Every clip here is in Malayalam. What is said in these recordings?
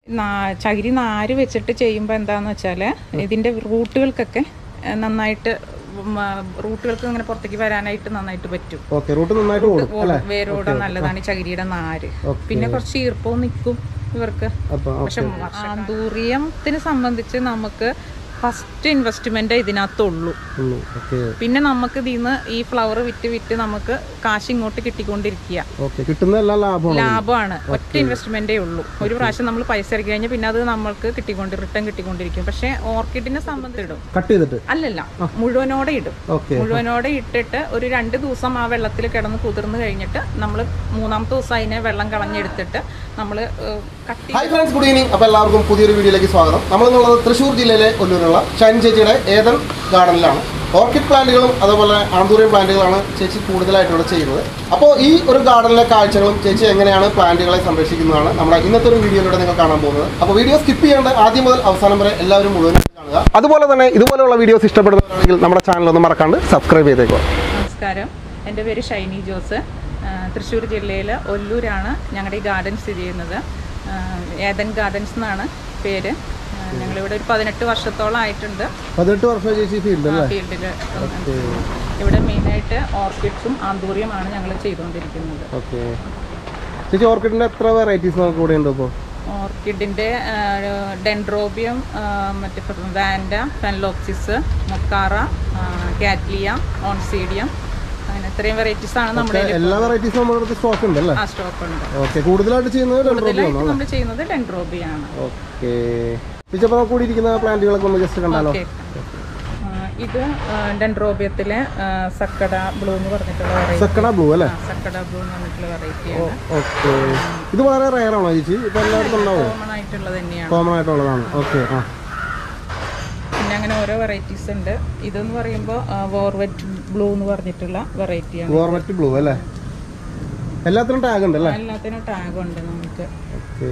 നാ- ചകിരി നാര് വെച്ചിട്ട് ചെയ്യുമ്പോൾ എന്താന്ന് വെച്ചാൽ ഇതിൻ്റെ റൂട്ടുകൾക്കൊക്കെ ഏഹ്, നന്നായിട്ട് ഉം, ആ, റൂട്ടുകൾക്ക് ഇങ്ങനെ പുറത്തേക്ക് വരാനായിട്ട് നന്നായിട്ട് പറ്റും ഓക്കെ റൂട്ട് നന്നായിട്ട് ഓടും അല്ലേ വേരോടെ നല്ലതാണ് ഈ ചകിരിയുടെ നാര് ഓക്കെ. പിന്നെ കുറച്ച് ഈർപ്പവും നിൽക്കും ഇവർക്ക് അപ്പൊ പക്ഷെ ആന്തൂറിയത്തിന് സംബന്ധിച്ച് നമുക്ക് ഫസ്റ്റ് ഇൻവെസ്റ്റ്മെന്റ് ഇതിനകത്തുള്ളൂ ഓക്കെ പിന്നെ നമുക്ക് ഇതിന്ന് ഈ ഫ്ലവർ വിറ്റ് വിറ്റ് നമുക്ക് കാശ് ഇങ്ങോട്ട് കിട്ടിക്കൊണ്ടിരിക്കുക ഓക്കെ കിട്ടുന്ന എല്ലാം ലാഭമാണ് ലാഭമാണ് ഒറ്റ ഇൻവെസ്റ്റ്മെന്റേ ഉള്ളൂ ഒരു പ്രാവശ്യം നമ്മൾ പൈസ ഇറക്കി കഴിഞ്ഞാൽ പിന്നെ അത് നമ്മൾക്ക് കിട്ടിക്കൊണ്ട് റിട്ടേൺ കിട്ടിക്കൊണ്ടിരിക്കും പക്ഷെ ഓർക്കിഡിനെ സംബന്ധിച്ച് ഇടും കട്ട് ചെയ്തിട്ട് അല്ലല്ല മുഴുവനോടെ ഇടും ഓക്കെ മുഴുവനോടെ ഇട്ടിട്ട് ഒരു രണ്ട് ദിവസം ആ വെള്ളത്തിൽ കിടന്ന് കുതിർന്ന് കഴിഞ്ഞിട്ട് നമ്മൾ മൂന്നാമത്തെ ദിവസം അതിനെ വെള്ളം കളഞ്ഞെടുത്തിട്ട് നമ്മൾ കട്ടി ഹായ് ഫ്രണ്ട്സ് ഗുഡ് ഈവനിങ് അപ്പോൾ എല്ലാവർക്കും പുതിയൊരു വീഡിയോയിലേക്ക് സ്വാഗതം നമ്മളിന്നുള്ളത് തൃശ്ശൂർ ജില്ലയിലെ ഒല്ലൂരുള്ള ഷൈൻ ചേച്ചിയുടെ ഏതൻ ഗാർഡനിലാണ് ഓർക്കിഡ് പ്ലാന്റുകളും അതുപോലെ ആന്തൂറിയം പ്ലാന്റുകളാണ് ചേച്ചി കൂടുതലായിട്ട് ഇവിടെ ചെയ്യുന്നത് അപ്പോൾ ഈ ഒരു ഗാർഡനിലെ കാഴ്ചകളും ചേച്ചി എങ്ങനെയാണ് പ്ലാന്റുകളെ സംരക്ഷിക്കുന്നതാണ് നമ്മുടെ ഇന്നത്തെ ഒരു വീഡിയോയിലൂടെ നിങ്ങൾ കാണാൻ പോകുന്നത് അപ്പോൾ വീഡിയോ സ്കിപ്പ് ചെയ്യേണ്ട ആദ്യം മുതൽ അവസാനം വരെ എല്ലാവരും മുഴുവൻ കാണുക അതുപോലെ തന്നെ ഇതുപോലെയുള്ള വീഡിയോസ് ഇഷ്ടപ്പെടുന്നവരാണെങ്കിൽ നമ്മുടെ ചാനൽ ഒന്ന് മറക്കാണ്ട് സബ്സ്ക്രൈബ് ചെയ്തേക്കുക നമസ്കാരം എൻ്റെ പേര് ഷൈനി ജോസ് ആ, തൃശ്ശൂർ ജില്ലയിൽ ഒല്ലൂരാണ് ഞങ്ങളുടെ ഈ ഗാർഡൻ സ്ഥിതി ചെയ്യുന്നത് ആ, ഏതൻ ഗാർഡൻസ് എന്നാണ് പേര് ആ, ഞങ്ങളിവിടെ ഒരു പതിനെട്ട് വർഷത്തോളം ആയിട്ടുണ്ട് പതിനെട്ട് വർഷം ചേച്ചി ഫീൽഡ് അല്ലേ ഫീൽഡിൽ ഇവിടെ മെയിനായിട്ട് ഓർക്കിഡ്സും ആന്തൂറിയമാണ് ഞങ്ങൾ ചെയ്തുകൊണ്ടിരിക്കുന്നത് ഓക്കെ ചേച്ചി ഓർക്കിഡിൻ്റെ എത്ര വെറൈറ്റീസ് നമുക്ക് ഇവിടെ ഉണ്ട് ഇപ്പോൾ ഓർക്കിഡിൻ്റെ ഡെൻഡ്രോബിയം മറ്റേ വാൻഡ ഫെൻലോക്സിസ് മൊക്കാറ കാറ്റ്ലിയ ഓൺസീഡിയം അങ്ങനെ ഇത്രയും വെറൈറ്റീസ് ആണ് നമ്മുടെ കയ്യിൽ എല്ലാ വെറൈറ്റീസും നമ്മുടെ അടുത്ത് സ്റ്റോക്ക് ഉണ്ട് അല്ലേ ആ സ്റ്റോക്ക് ഉണ്ട് ഓക്കെ കൂടുതലായിട്ട് ചെയ്യുന്നത് ഡെൻഡ്രോബിയം കൂടുതലായിട്ട് നമ്മൾ ചെയ്യുന്നത് ഡെൻഡ്രോബിയാണ് ഓക്കെ ചേച്ചി അപ്പോൾ നമുക്ക് കൂടിയിരിക്കുന്ന പ്ലാന്റുകളൊക്കെ ഒന്ന് ജസ്റ്റ് കണ്ടാലോ ഓക്കെ ഇത് ഡെൻഡ്രോബിയത്തിലെ സക്കട ബ്ലൂ എന്ന് പറഞ്ഞിട്ടുള്ള വെറൈറ്റി സക്കട ബ്ലൂ അല്ലേ സക്കട ബ്ലൂ എന്ന് പറഞ്ഞിട്ടുള്ള വെറൈറ്റിയാണ് ഓക്കെ ഇത് വളരെ റയർ ആണോ ചേച്ചി ഇപ്പൊ എല്ലായിടത്തും ഉണ്ടാവോ കോമൺ ആയിട്ടുള്ളത് തന്നെയാണ് കോമൺ ആയിട്ടുള്ളതാണ് ഓക്കെ ആ പിന്നെ അങ്ങനെ ഓരോ വെറൈറ്റീസ് ഉണ്ട് ഇതെന്ന് പറയുമ്പോൾ വോർവെറ്റ് ബ്ലൂ എന്ന് പറഞ്ഞിട്ടുള്ള വെറൈറ്റിയാണ് ഗോർമെന്റ് ബ്ലൂ അല്ലേ എല്ലാത്തിനും ടാഗ് ഉണ്ട് അല്ലേ എല്ലാത്തിനും ടാഗ് ഉണ്ട് നമുക്ക് ഓക്കെ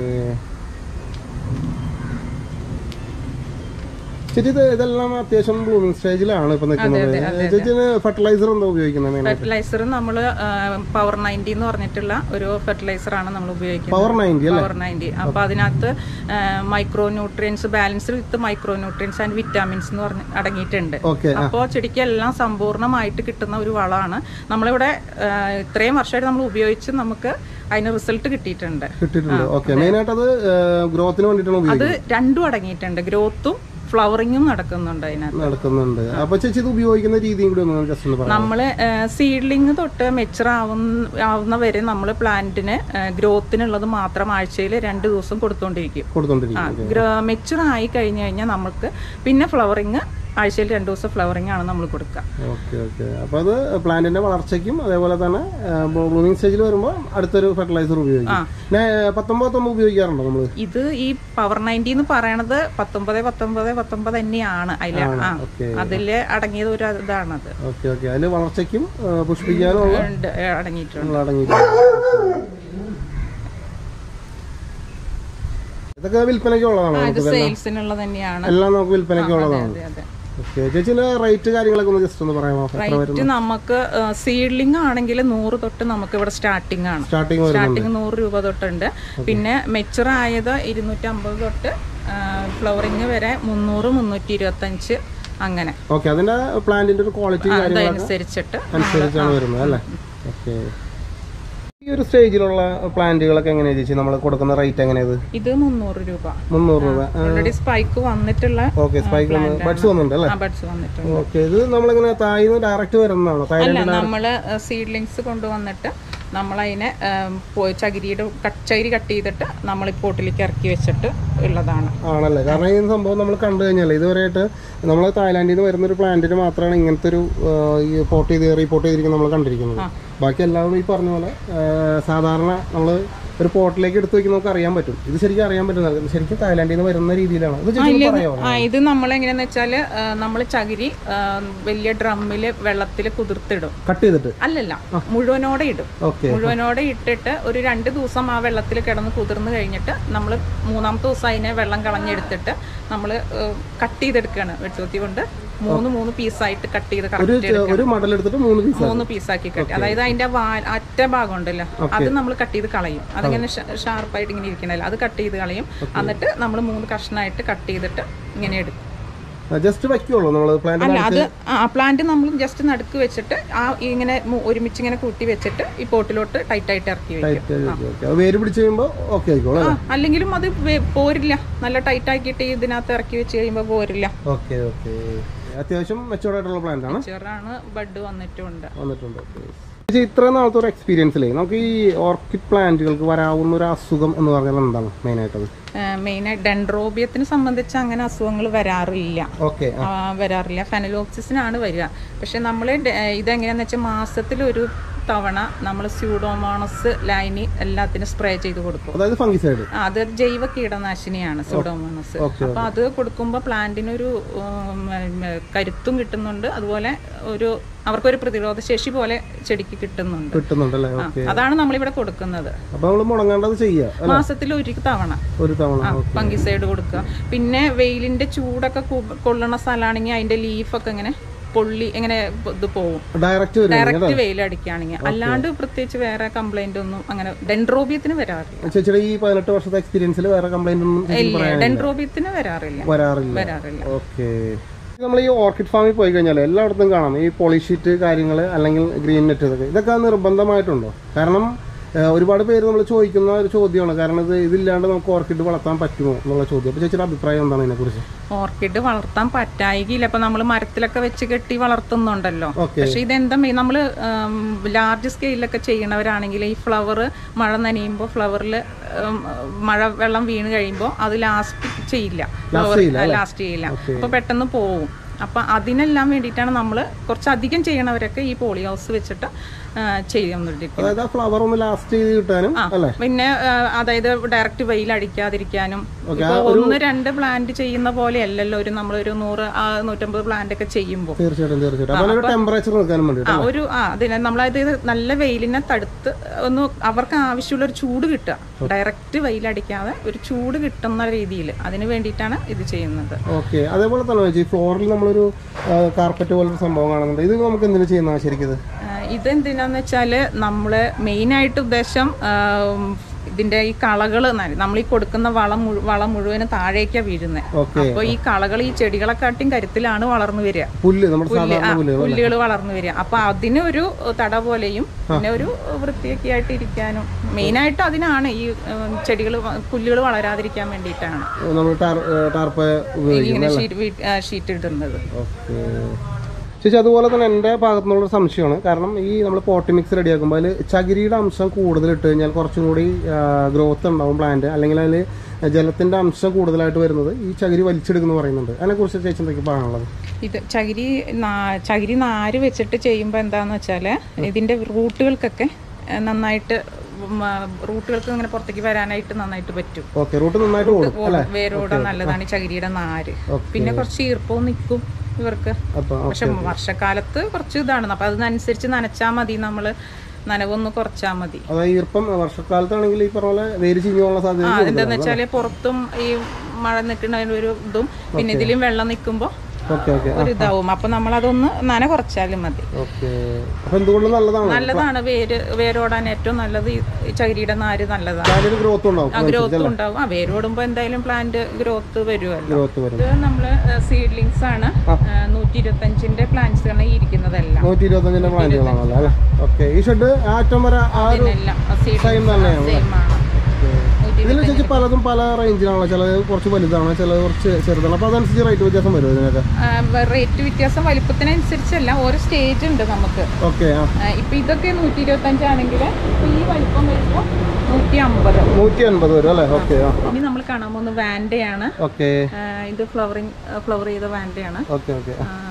ചേച്ചി ഇത് ഇതെല്ലാം അത്യാവശ്യം ബ്ലൂമിങ് സ്റ്റേജിലാണ് ഇപ്പൊ നിൽക്കുന്നത് ചേച്ചിന് ഫെർട്ടിലൈസർ എന്താ ഉപയോഗിക്കുന്നത് മെയിൻ ഫെർട്ടിലൈസർ നമ്മൾ പവർ നയൻറ്റി എന്ന് പറഞ്ഞിട്ടുള്ള ഒരു ഫെർട്ടിലൈസർ ആണ് നമ്മൾ ഉപയോഗിക്കുന്നത് പവർ നയൻറ്റി അല്ലേ പവർ നയൻറ്റി അപ്പോൾ അതിനകത്ത് micro nutrients balance with micro nutrients and vitamins എന്ന് പറഞ്ഞ് അടങ്ങിയിട്ടുണ്ട് ഓക്കെ അപ്പോൾ ചെടിക്ക് എല്ലാം സമ്പൂർണ്ണമായിട്ട് കിട്ടുന്ന ഒരു വളമാണ് നമ്മളിവിടെ ആ, ഇത്രയും വർഷമായിട്ട് നമ്മൾ ഉപയോഗിച്ച് നമുക്ക് അതിന് റിസൾട്ട് കിട്ടിയിട്ടുണ്ട് കിട്ടിയിട്ടുണ്ട് ഓക്കെ മെയിൻ ആയിട്ട് അത് ഗ്രോത്തിന് വേണ്ടിയിട്ടാണ് ഉപയോഗിക്കുന്നത് അത് രണ്ടും അടങ്ങിയിട്ടുണ്ട് ഗ്രോത്തും ഫ്ലവറിങ്ങും നടക്കുന്നുണ്ട് അതിനകത്ത് നടക്കുന്നുണ്ട് അപ്പൊ ചേച്ചി ഇത് ഉപയോഗിക്കുന്ന രീതിയും കൂടി ഒന്ന് ജസ്റ്റ് ഒന്ന് പറയാം നമ്മൾ സീഡ്ലിങ് തൊട്ട് മെച്ചർ ആവുന്ന ആവുന്ന വരെ നമ്മൾ പ്ലാന്റിന് ഗ്രോത്തിനുള്ളത് മാത്രം ആഴ്ചയിൽ രണ്ട് ദിവസം കൊടുത്തുകൊണ്ടിരിക്കും കൊടുത്തോണ്ടിരിക്കും മെച്ചർ ആയി കഴിഞ്ഞു കഴിഞ്ഞാൽ നമുക്ക് പിന്നെ ഫ്ലവറിങ് ആഴ്ചയിൽ രണ്ട് ദിവസം ഫ്ലവറിങ് ആണ് നമ്മൾ കൊടുക്കുക ഓക്കെ ഓക്കെ അപ്പൊ അത് പ്ലാന്റിന്റെ വളർച്ചയ്ക്കും അതേപോലെ തന്നെ ബ്ലൂമിങ് സ്റ്റേജിൽ വരുമ്പോൾ അടുത്തൊരു ഫെർട്ടിലൈസർ ഉപയോഗിക്കും പിന്നെ പത്തൊമ്പത് പത്തൊമ്പത് ഉപയോഗിക്കാറുണ്ടോ നമ്മള് ഇത് ഈ പവർ നയൻറ്റി എന്ന് പറയണത് പത്തൊമ്പത് പത്തൊമ്പത് പത്തൊമ്പത് തന്നെയാണ് അതിൽ ആ ഓക്കെ അതില് അടങ്ങിയത് ഒരു ഇതാണത് ഓക്കെ ഓക്കെ അതിൽ വളർച്ചയ്ക്കും ആ, പുഷ്പിക്കാനും ഉള്ള ഉണ്ട്, അടങ്ങിയിട്ടുണ്ട് ഉള്ള അടങ്ങിയിട്ടുണ്ട് ഇതൊക്കെ വിൽപ്പനയ്ക്ക് ഉള്ളതാണോ ഇത് സെയിൽസിനുള്ളത് തന്നെയാണ് എല്ലാം നമുക്ക് വിൽപ്പനയ്ക്ക് ഉള്ളതാണ് അതെ അതെ ഓക്കെ ചേച്ചിന്റെ റേറ്റ് കാര്യങ്ങളൊക്കെ ഒന്ന് ജസ്റ്റ് ഒന്ന് പറയാമോ എത്ര വരും റേറ്റ് നമുക്ക് സീഡ്ലിംഗ് ആണെങ്കിൽ നൂറ് തൊട്ട് നമുക്ക് ഇവിടെ സ്റ്റാർട്ടിംഗ് ആണ് സ്റ്റാർട്ടിങ് വരും സ്റ്റാർട്ടിങ് നൂറ് രൂപ തൊട്ടുണ്ട് പിന്നെ മെച്ചുർ ആയത് ഇരുന്നൂറ്റമ്പത് തൊട്ട് ഫ്ലവറിങ് വരെ മുന്നൂറ് മുന്നൂറ്റി ഇരുപത്തഞ്ച് അങ്ങനെ ഓക്കെ അതിന്റെ പ്ലാന്റിന്റെ ഒരു ക്വാളിറ്റി കാര്യങ്ങളൊക്കെ അതനുസരിച്ചിട്ട് അനുസരിച്ചാണ് വരുന്നത് അല്ലേ ഓക്കെ ഈ ഒരു സ്റ്റേജിലുള്ള പ്ലാന്റുകളൊക്കെ എങ്ങനെയാ ചേച്ചി നമ്മൾ കൊടുക്കുന്ന റേറ്റ് എങ്ങനെയത് ഇത് മുന്നൂറ് രൂപ മുന്നൂറ് രൂപ ഓൾറെഡി സ്പൈക്ക് വന്നിട്ടുള്ള ഓക്കെ സ്പൈക്ക് ബഡ്സ് വന്നിട്ടുണ്ട് അല്ലേ ബഡ്സ് വന്നിട്ടുണ്ട് ഓക്കെ ഇത് നമ്മളിങ്ങനെ താഴ്ന്ന് ഡയറക്റ്റ് വരുന്നതാണോ താഴെ അല്ല നമ്മള് സീഡ്ലിങ്സ് കൊണ്ടുവന്നിട്ട് നമ്മളതിനെ ഉം, പോയി ചകിരിയുടെ കട്ട് ചകിരി കട്ട് ചെയ്തിട്ട് നമ്മൾ ഈ പോട്ടിലേക്ക് ഇറക്കി വെച്ചിട്ട് ഉള്ളതാണ് ആണല്ലേ കാരണം ഈ സംഭവം നമ്മൾ കണ്ടു കഴിഞ്ഞാൽ ഇതുവരെയായിട്ട് നമ്മൾ തായ്ലാൻഡിൽ നിന്ന് വരുന്ന ഒരു പ്ലാന്റിന് മാത്രമാണ് ഇങ്ങനത്തെ ഒരു ആ, ഈ പോർട്ട് ചെയ്ത് റീപോർട്ട് ചെയ്തിരിക്കുന്നത് നമ്മൾ കണ്ടിരിക്കുന്നത് ബാക്കി എല്ലാവരും ഈ പറഞ്ഞ പോലെ ആ, സാധാരണ നമ്മൾ ഒരു പോട്ടിലേക്ക് എടുത്ത് വെക്കുന്ന നമുക്ക് അറിയാൻ പറ്റും ഇത് ശരിക്കും അറിയാൻ പറ്റുന്നത് ശരിക്കും തായ്ലാൻഡിൽ നിന്ന് വരുന്ന രീതിയിലാണ് ഇത് ശരിക്കും പറയാമോ ആ ഇത് നമ്മൾ എങ്ങനെയാന്ന് വെച്ചാല് നമ്മൾ ചകിരി ആ, വലിയ ഡ്രമ്മില് വെള്ളത്തിൽ കുതിർത്തിടും കട്ട് ചെയ്തിട്ട് അല്ലല്ല മുഴുവനോടെ ഇടും ഓക്കെ മുഴുവനോടെ ഇട്ടിട്ട് ഒരു രണ്ട് ദിവസം ആ വെള്ളത്തിൽ കിടന്ന് കുതിർന്ന് കഴിഞ്ഞിട്ട് നമ്മൾ മൂന്നാമത്തെ ദിവസം അതിനെ വെള്ളം കളഞ്ഞെടുത്തിട്ട് നമ്മൾ കട്ട് ചെയ്തെടുക്കുകയാണ് വെട്ടുകുത്തി കൊണ്ട് മൂന്ന് മൂന്ന് പീസായിട്ട് കട്ട് ചെയ്ത് ഒരു കറക്റ്റ് ചെ- ഒരു മടൽ എടുത്തിട്ട് മൂന്ന് പീസ് മൂന്ന് പീസാക്കി കട്ട് അതായത് അതിന്റെ വാ- അറ്റ ഭാഗം ഉണ്ടല്ലോ അത് നമ്മൾ കട്ട് ചെയ്ത് കളയും അതിങ്ങനെ ഷാർപ്പായിട്ട് ഇങ്ങനെ ഇരിക്കണല്ലോ അത് കട്ട് ചെയ്ത് കളയും എന്നിട്ട് നമ്മൾ മൂന്ന് കഷ്ണമായിട്ട് കട്ട് ചെയ്തിട്ട് ഇങ്ങനെ എടുക്കും ജസ്റ്റ് വയ്ക്കുള്ളൂ നമ്മൾ പ്ലാന്റ് അല്ല അത് ആ പ്ലാന്റ് നമ്മൾ ജസ്റ്റ് നടുക്ക് വെച്ചിട്ട് ആ ഇങ്ങനെ മു- ഒരുമിച്ച് ഇങ്ങനെ കൂട്ടി വെച്ചിട്ട് ഈ പോട്ടിലോട്ട് ടൈറ്റ് ആയിട്ട് ഇറക്കി വെക്കും അത് വേര് പിടിച്ച് കഴിയുമ്പോൾ ഓക്കെ ആയിക്കോളും ആ അല്ലെങ്കിലും അത് വേ- പോരില്ല നല്ല ടൈറ്റ് ആക്കിയിട്ട് ഇതിനകത്ത് ഇറക്കി വെച്ച് കഴിയുമ്പോൾ പോരില്ല ഓക്കെ ഓക്കെ അത്യാവശ്യം മെച്ചൂർഡ് ആയിട്ടുള്ള പ്ലാന്റ് ആണ് ചെറാണ് ബഡ് വന്നിട്ടുണ്ട് വന്നിട്ടുണ്ട് ഓക്കെ പക്ഷേ ഇത്ര നാളത്തെ ഒരു എക്സ്പീരിയൻസിലേ നമുക്ക് ഈ ഓർക്കിഡ് പ്ലാന്റുകൾക്ക് വരാവുന്ന ഒരു അസുഖം എന്ന് പറഞ്ഞാൽ എന്താണ് മെയിനായിട്ടത് മെയിനായിട്ട് ഡെൻഡ്രോബിയത്തിനെ സംബന്ധിച്ച് അങ്ങനെ അസുഖങ്ങൾ വരാറില്ല ഓക്കെ ആ, വരാറില്ല ഫെനലോപ്സിസിനാണ് വരിക പക്ഷെ നമ്മൾ ഇതെങ്ങനെയാന്ന് വെച്ചാൽ മാസത്തിൽ ഒരു തവണ നമ്മൾ സ്യൂഡോമോണസ് ലൈനി എല്ലാത്തിനും സ്പ്രേ ചെയ്ത് കൊടുക്കും അതായത് ഫംഗിസൈഡ് ആ, അത് ജൈവ കീടനാശിനിയാണ് സ്യൂഡോമോണസ് ഓക്കെ അപ്പൊ അത് കൊടുക്കുമ്പോൾ പ്ലാന്റിനൊരു ഉം, ഉം, കരുത്തും കിട്ടുന്നുണ്ട് അതുപോലെ ഒരു അവർക്കൊരു പ്രതിരോധ ശേഷി പോലെ ചെടിക്ക് കിട്ടുന്നുണ്ട് കിട്ടുന്നുണ്ടല്ലേ ആ, ഓക്കെ അതാണ് നമ്മളിവിടെ കൊടുക്കുന്നത് അപ്പൊ നമ്മൾ മുടങ്ങേണ്ടത് ചെയ്യുക മാസത്തിൽ ഒരു തവണ ഒരു തവണ ഫംഗിസൈഡ് കൊടുക്കുക പിന്നെ വെയിലിന്റെ ചൂടൊക്കെ കു- കൊള്ളണ സ്ഥലമാണെങ്കിൽ അതിന്റെ ലീഫൊക്കെ ഇങ്ങനെ പൊള്ളി ഇങ്ങനെ ഇത് പോവും ഡയറക്റ്റ് വരും ഡയറക്റ്റ് വെയിൽ അടിക്കുകയാണെങ്കിൽ അല്ലാണ്ട് പ്രത്യേകിച്ച് വേറെ കംപ്ലൈന്റ് ഒന്നും അങ്ങനെ ഡെൻഡ്രോബിയത്തിന് വരാറില്ല ചേച്ചിയുടെ ഈ പതിനെട്ട് വർഷത്തെ എക്സ്പീരിയൻസിൽ വേറെ കംപ്ലൈന്റ് ഒന്നും ചേച്ചിക്ക് ഇല്ല പറയാനില്ല ഡെൻഡ്രോബിയത്തിന് വരാറില്ല വരാറില്ല വരാറില്ല ഓക്കെ നമ്മൾ ഈ ഓർക്കിഡ് ഫാമിൽ പോയി കഴിഞ്ഞാൽ എല്ലായിടത്തും കാണാം ഈ പോളിഷീറ്റ് കാര്യങ്ങൾ അല്ലെങ്കിൽ ഗ്രീൻ നെറ്റ് ഇതൊക്കെ ഇതൊക്കെ നിർബന്ധമായിട്ടുണ്ടോ കാരണം ഏഹ്, ഒരുപാട് പേര് നമ്മൾ ചോദിക്കുന്ന ഒരു ചോദ്യമാണ് കാരണം ഇത് ഇതില്ലാണ്ട് നമുക്ക് ഓർക്കിഡ് വളർത്താൻ പറ്റുമോ എന്നുള്ള ചോദ്യം അപ്പോൾ ചേച്ചിയുടെ അഭിപ്രായം എന്താണ് ഇതിനെക്കുറിച്ച് ഓർക്കിഡ് വളർത്താൻ പറ്റായികില്ല ഇപ്പൊ നമ്മൾ മരത്തിലൊക്കെ വെച്ച് കെട്ടി വളർത്തുന്നുണ്ടല്ലോ ഓക്കെ പക്ഷെ ഇതെന്താ മെയിൻ നമ്മൾ ലാർജ് സ്കെയിലൊക്കെ ചെയ്യണവരാണെങ്കിൽ ഈ ഫ്ലവർ മഴ നനയുമ്പോൾ ഫ്ലവറിൽ മഴ വെള്ളം വീണ് കഴിയുമ്പോൾ അത് ലാസ്റ്റ് ചെയ്യില്ല ലാസ്റ്റ് ചെയ്യില്ല അപ്പൊ പെട്ടെന്ന് പോവും അപ്പൊ അതിനെല്ലാം വേണ്ടിയിട്ടാണ് നമ്മൾ കുറച്ചധികം ചെയ്യണവരൊക്കെ ഈ പോളി ഹൗസ് വെച്ചിട്ട് ആ, ചെയ്യുന്നുണ്ടിരിക്കുന്നത് അതായത് ആ ഫ്ലവർ ഒന്ന് ലാസ്റ്റ് ചെയ്ത് കിട്ടാനും അല്ലേ പിന്നെ ആ, അതായത് ഡയറക്റ്റ് വെയിൽ അടിക്കാതിരിക്കാനും ഇപ്പൊ ഒന്ന് രണ്ട് പ്ലാന്റ് ചെയ്യുന്ന പോലെ അല്ലല്ലോ ഒരു നമ്മളൊരു നൂറ് ആ, നൂറ്റമ്പത് പ്ലാന്റ് ഒക്കെ ചെയ്യുമ്പോൾ തീർച്ചയായിട്ടും തീർച്ചയായിട്ടും അപ്പോൾ ഒരു ടെമ്പറേച്ചർ നിൽക്കാനും വേണ്ടിയിട്ട് ആ ഒരു ആ അതിനെ നമ്മളത് നല്ല വെയിലിനെ തടുത്ത് ഒന്ന് അവർക്ക് ആവശ്യമുള്ള ഒരു ചൂട് കിട്ടുക ഡയറക്റ്റ് വെയിലടിക്കാതെ ഒരു ചൂട് കിട്ടുന്ന രീതിയിൽ അതിന് വേണ്ടിയിട്ടാണ് ഇത് ചെയ്യുന്നത് ഓക്കെ അതേപോലെ തന്നെ ചേച്ചി ഫ്ലോറിൽ നമ്മളൊരു കാർപ്പറ്റ് പോലൊരു സംഭവം കാണുന്നുണ്ട് ഇത് നമുക്ക് എന്തിനു ചെയ്യുന്നതാണ് ശരിക്കും ഇത് ആ, ഇതെന്തിനാന്ന് വെച്ചാല് നമ്മള് മെയിനായിട്ട് ഉദ്ദേശം ആ, ഇതിന്റെ ഈ കളകൾ നമ്മൾ ഈ കൊടുക്കുന്ന വളം മുഴു- വളം മുഴുവനും താഴേക്കാ വീഴുന്നത് ഓക്കെ അപ്പൊ ഈ കളകൾ ഈ ചെടികളെക്കാട്ടിയും കരുത്തിലാണ് വളർന്നു വരിക പുല്ല് നമ്മുടെ സാധാരണ പുല്ലുകൾ പുല്ലുകൾ വളർന്നു വരിക അപ്പൊ അതിനൊരു തട പോലെയും പിന്നെ ഒരു വൃത്തിയൊക്കെ ആയിട്ട് ഇരിക്കാനും മെയിനായിട്ട് അതിനാണ് ഈ ചെടികൾ പുല്ലുകൾ വളരാതിരിക്കാൻ വേണ്ടിയിട്ടാണ് നമ്മൾ ടാർ ടാർപ്പ് ഉപയോഗിക്കും ഇങ്ങനെ ഷീറ്റ് ഷീറ്റ് ഇടുന്നത് ഓക്കെ ചേച്ചി അതുപോലെ തന്നെ എൻ്റെ ഭാഗത്തു നിന്നുള്ള സംശയമാണ് കാരണം ഈ നമ്മൾ പോട്ടി മിക്സ് റെഡിയാക്കുമ്പോൾ അതിൽ ചകിരിയുടെ അംശം കൂടുതൽ ഇട്ട് കഴിഞ്ഞാൽ കുറച്ചും കൂടി ഗ്രോത്ത് ഉണ്ടാവും പ്ലാന്റ് അല്ലെങ്കിൽ അതിൽ ജലത്തിൻ്റെ അംശം കൂടുതലായിട്ട് വരുന്നത് ഈ ചകിരി വലിച്ചെടുക്കുന്നു പറയുന്നുണ്ട് അതിനെക്കുറിച്ച് ചേച്ചി എന്തൊക്കെ പറയാനുള്ളത് ഇത് ചകിരി നാ- ചകിരി നാര് വെച്ചിട്ട് ചെയ്യുമ്പോൾ എന്താന്ന് വെച്ചാൽ ഇതിന്റെ റൂട്ടുകൾക്കൊക്കെ ഏഹ്, നന്നായിട്ട് ഉം, ആ, റൂട്ടുകൾക്ക് ഇങ്ങനെ പുറത്തേക്ക് വരാനായിട്ട് നന്നായിട്ട് പറ്റും ഓക്കെ റൂട്ട് നന്നായിട്ട് ഓടും അല്ലേ വേരോടാൻ നല്ലതാണ് ഈ ചകിരിയുടെ നാര് ഓക്കെ പിന്നെ കുറച്ച് ഈർപ്പവും നിൽക്കും ഇവർക്ക് അപ്പോൾ പക്ഷെ വർഷക്കാലത്ത് കുറച്ച് ഇതാണ് അപ്പൊ അതിനനുസരിച്ച് നനച്ചാൽ മതി നമ്മള് നനവൊന്ന് കുറച്ചാൽ മതി അതായത് ഈർപ്പം വർഷക്കാലത്താണെങ്കിൽ ഈ പറഞ്ഞ പോലെ വേര് ചീഞ്ഞു പോകാനുള്ള ആ സാധ്യത എന്താന്ന് വെച്ചാല് പുറത്തും ഈ മഴ നിൽക്കുന്ന ഒരു ഇതും പിന്നെ ഇതിലും വെള്ളം നിൽക്കുമ്പോൾ ഓക്കെ ഓക്കെ ഒരു ഇതാവും അപ്പൊ നമ്മൾ അതൊന്ന് നന കുറച്ചാലും മതി ഓക്കെ അപ്പോൾ എന്തുകൊണ്ട് നല്ലതാണ് നല്ലതാണ് വേര് വേരോടാൻ ഏറ്റവും നല്ലത് ഈ ഈ ചകിരിയുടെ നാര് നല്ലതാണ് അതിലൊരു ഗ്രോത്ത് ഉണ്ടാവും ആ ഗ്രോത്ത് ഉണ്ടാവും ആ വേരോടുമ്പോൾ എന്തായാലും പ്ലാന്റ് ഗ്രോത്ത് വരുമല്ലോ ഗ്രോത്ത് വരും ഇത് നമ്മള് സീഡ്ലിങ്സ് ആണ് നൂറ്റി ഇരുപത്തഞ്ചിന്റെ പ്ലാന്റ്സ് ആണ് ഈ ഇരിക്കുന്നതെല്ലാം നൂറ്റി ഇരുപത്തഞ്ചിൻ്റെ പ്ലാന്റുകളാണല്ലോ അല്ലേ ഓക്കെ ഈ ഷെഡ് ആറ്റം വരെ ആ ഒരു ഇതിനെല്ലാം സീഡ്ലിങ്സ് സെയിം തന്നെയാണ് സെയിം ആണ് നൂറ്റി ഇതിൽ ചേച്ചി പലതും പല റേഞ്ചിലാണല്ലോ ചിലത് കുറച്ച് വലുതാണ് ചിലത് കുറച്ച് ചെറുതാണ് അപ്പോൾ അതനുസരിച്ച് റേറ്റ് വ്യത്യാസം വരും ഇതിനൊക്കെ റേറ്റ് വ്യത്യാസം വലിപ്പത്തിനനുസരിച്ചല്ല ഓരോ സ്റ്റേജ് ഉണ്ട് നമുക്ക് ഓക്കെ ആ ആ, ഇപ്പൊ ഇതൊക്കെ നൂറ്റി ഇരുപത്തി അഞ്ചാണെങ്കിൽ ഈ വലിപ്പം വരുമ്പോൾ നൂറ്റി അമ്പത് നൂറ്റി അൻപത് വരും അല്ലേ ഓക്കെ ആ ഇനി നമ്മൾ കാണാൻ പോകുന്ന വാൻഡയാണ് ഓക്കെ ആ, ഇത് ഫ്ലവറിങ് ഫ്ലവർ ചെയ്ത വാൻഡയാണ് ഓക്കെ ഓക്കെ ആ,